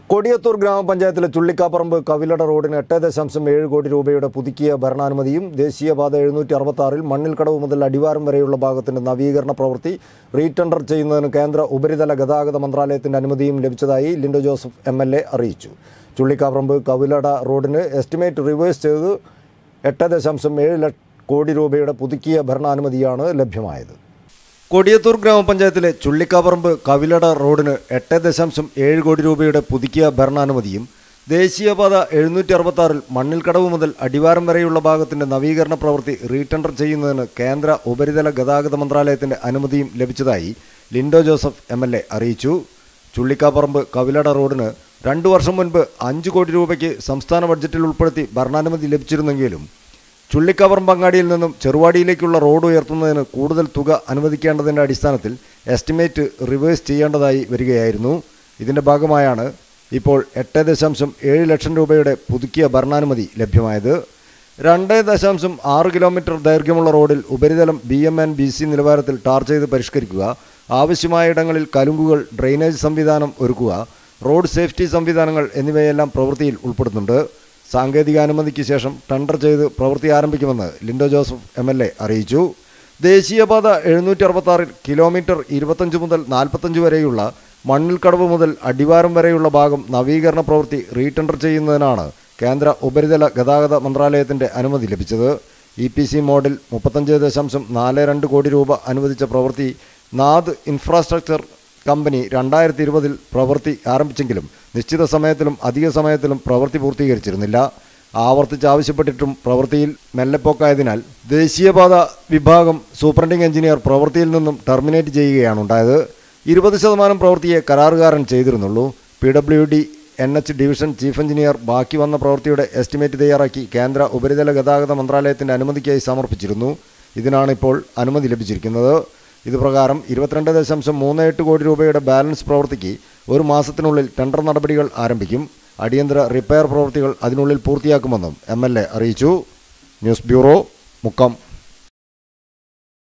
കൊടിയത്തൂർ ഗ്രാമപഞ്ചായത്തിലെ ചുള്ളിക്കാപ്പറമ്പ് കവിലട റോഡിന് എട്ട് ദശാംശം ഏഴ് കോടി രൂപയുടെ പുതുക്കിയ ഭരണാനുമതിയും ദേശീയപാത എഴുന്നൂറ്റി അറുപത്തി ആറിൽ മണ്ണിൽക്കടവ് മുതൽ അടിവാരം വരെയുള്ള ഭാഗത്തിന്റെ നവീകരണ പ്രവൃത്തി റീടെൻഡർ ചെയ്യുന്നതിന് കേന്ദ്ര ഉപരിതല ഗതാഗത മന്ത്രാലയത്തിന്റെ അനുമതിയും ലഭിച്ചതായി Linto Joseph M L A അറിയിച്ചു ചുള്ളിക്കാപ്പറമ്പ് കവിലട റോഡിന് എസ്റ്റിമേറ്റ് റിവേഴ്സ് ചെയ്ത് എട്ട് ദശാംശം ഏഴ് ലക്ഷ കോടി രൂപയുടെ പുതുക്കിയ ഭരണാനുമതിയാണ് ലഭ്യമായത് കൊടിയത്തൂർ ഗ്രാമപഞ്ചായത്തിലെ ചുള്ളിക്കാപ്പറമ്പ് കവിലട റോഡിന് എട്ട് ദശാംശം ഏഴ് കോടി രൂപയുടെ പുതുക്കിയ ഭരണാനുമതിയും ദേശീയപാത എഴുന്നൂറ്റി അറുപത്തി ആറിൽ മണ്ണിൽക്കടവ് മുതൽ അടിവാരം വരെയുള്ള ഭാഗത്തിന്റെ നവീകരണ പ്രവൃത്തി റീടെൻഡർ ചെയ്യുന്നതിന് കേന്ദ്ര ഉപരിതല ഗതാഗത മന്ത്രാലയത്തിന്റെ അനുമതിയും ലഭിച്ചതായി Linto Joseph M L A അറിയിച്ചു ചുള്ളിക്കാപ്പറമ്പ് കവിലട റോഡിന് രണ്ടു വർഷം മുൻപ് അഞ്ച് കോടി രൂപയ്ക്ക് സംസ്ഥാന ബഡ്ജറ്റിൽ ഉൾപ്പെടുത്തി ഭരണാനുമതി ലഭിച്ചിരുന്നെങ്കിലും ചുള്ളിക്കവറമ്പ് അങ്ങാടിയിൽ നിന്നും ചെറുവാടിയിലേക്കുള്ള റോഡ് ഉയർത്തുന്നതിന് കൂടുതൽ തുക അനുവദിക്കേണ്ടതിൻ്റെ അടിസ്ഥാനത്തിൽ എസ്റ്റിമേറ്റ് റിവേഴ്സ് ചെയ്യേണ്ടതായി വരികയായിരുന്നു ഇതിൻ്റെ ഭാഗമായാണ് ഇപ്പോൾ എട്ട് ദശാംശം ഏഴ് ലക്ഷം രൂപയുടെ പുതുക്കിയ ഭരണാനുമതി ലഭ്യമായത് രണ്ട് ദശാംശം ആറ് കിലോമീറ്റർ ദൈർഘ്യമുള്ള റോഡിൽ ഉപരിതലം B M and B C നിലവാരത്തിൽ ടാർ ചെയ്ത് പരിഷ്കരിക്കുക ആവശ്യമായ ഇടങ്ങളിൽ കലുങ്കുകൾ ഡ്രെയിനേജ് സംവിധാനം ഒരുക്കുക റോഡ് സേഫ്റ്റി സംവിധാനങ്ങൾ എന്നിവയെല്ലാം പ്രവൃത്തിയിൽ ഉൾപ്പെടുന്നുണ്ട് സാങ്കേതിക അനുമതിക്ക് ശേഷം ടെൻഡർ ചെയ്ത് പ്രവൃത്തി ആരംഭിക്കുമെന്ന് Linto Joseph M L A അറിയിച്ചു ദേശീയപാത എഴുന്നൂറ്റി അറുപത്തി ആറിൽ കിലോമീറ്റർ ഇരുപത്തഞ്ച് മുതൽ നാൽപ്പത്തഞ്ച് വരെയുള്ള മണ്ണിൽക്കടവ് മുതൽ അടിവാരം വരെയുള്ള ഭാഗം നവീകരണ പ്രവൃത്തി റീടെൻഡർ ചെയ്യുന്നതിനാണ് കേന്ദ്ര ഉപരിതല ഗതാഗത മന്ത്രാലയത്തിന്റെ അനുമതി ലഭിച്ചത് ഇ പി സി മോഡിൽ മുപ്പത്തഞ്ച് ദശാംശം നാല് രണ്ട് കോടി രൂപ അനുവദിച്ച പ്രവൃത്തി നാദ് ഇൻഫ്രാസ്ട്രക്ചർ കമ്പനി രണ്ടായിരത്തി ഇരുപതിൽ പ്രവൃത്തി ആരംഭിച്ചെങ്കിലും നിശ്ചിത സമയത്തിലും അധിക സമയത്തിലും പ്രവൃത്തി പൂർത്തീകരിച്ചിരുന്നില്ല ആവർത്തിച്ച് ആവശ്യപ്പെട്ടിട്ടും പ്രവൃത്തിയിൽ മെല്ലെപ്പോക്കായതിനാൽ ദേശീയപാത വിഭാഗം സൂപ്രണ്ടിംഗ് എഞ്ചിനീയർ പ്രവൃത്തിയിൽ നിന്നും ടെർമിനേറ്റ് ചെയ്യുകയാണ് ഉണ്ടായത് ഇരുപത് ശതമാനം പ്രവൃത്തിയെ കരാറുകാരൻ ചെയ്തിരുന്നുള്ളൂ P W D N H division chief engineer ബാക്കി വന്ന പ്രവൃത്തിയുടെ എസ്റ്റിമേറ്റ് തയ്യാറാക്കി കേന്ദ്ര ഉപരിതല ഗതാഗത മന്ത്രാലയത്തിന്റെ അനുമതിക്കായി സമർപ്പിച്ചിരുന്നു ഇതിനാണ് ഇപ്പോൾ അനുമതി ലഭിച്ചിരിക്കുന്നത് ഇതുപ്രകാരം ഇരുപത്തിരണ്ട് ദശാംശം മൂന്ന് എട്ട് കോടി രൂപയുടെ ബാലൻസ് പ്രവൃത്തിക്ക് ഒരു മാസത്തിനുള്ളിൽ ടെൻഡർ നടപടികൾ ആരംഭിക്കും അടിയന്തര റിപ്പയർ പ്രവൃത്തികൾ അതിനുള്ളിൽ പൂർത്തിയാക്കുമെന്നും എം അറിയിച്ചു ന്യൂസ് ബ്യൂറോ മുക്കം